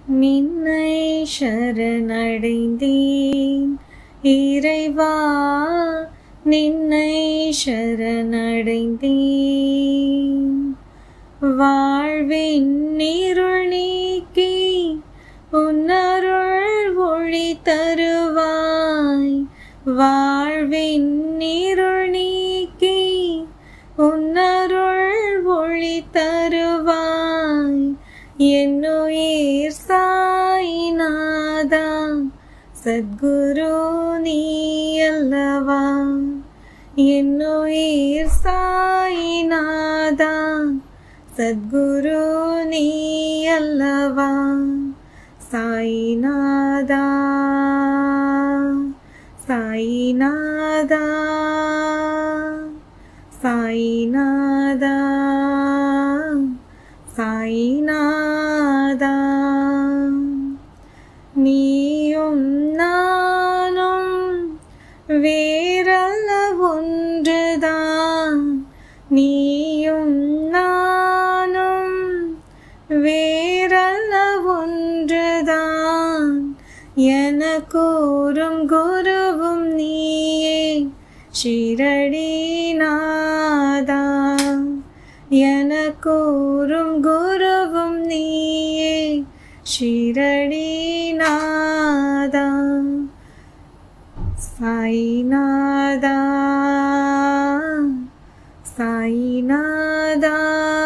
நின்னை சரணடைந்தேன் இறைவா நின்னை சரணடைந்தேன் வாழ்வின் இருள் நீக்கி உன்னருள் ஒளி தருவாய் வாழ்வின் இருள் நீக்கி உன்னருள் ஒளி தருவாய் என்னுயிர் சாய்நாதா சத்குரு நீ அல்லவா என்னுயிர் சாய்நாதா சத்குரு நீ அல்லவா சாய்நாதா சாய்நாதா சாய்நாதா சாய்நாதா நீயும் நானும் வேறல்ல ஒன்றுதான் நீயும் நானும் வேறல்ல ஒன்றுதான் என கூறும் குருவும் நீயே ஷிரடிநாதா என கூறும் குருவும் நீயே ஷிரடிநாதா சாய்நாதா சாய்நாதா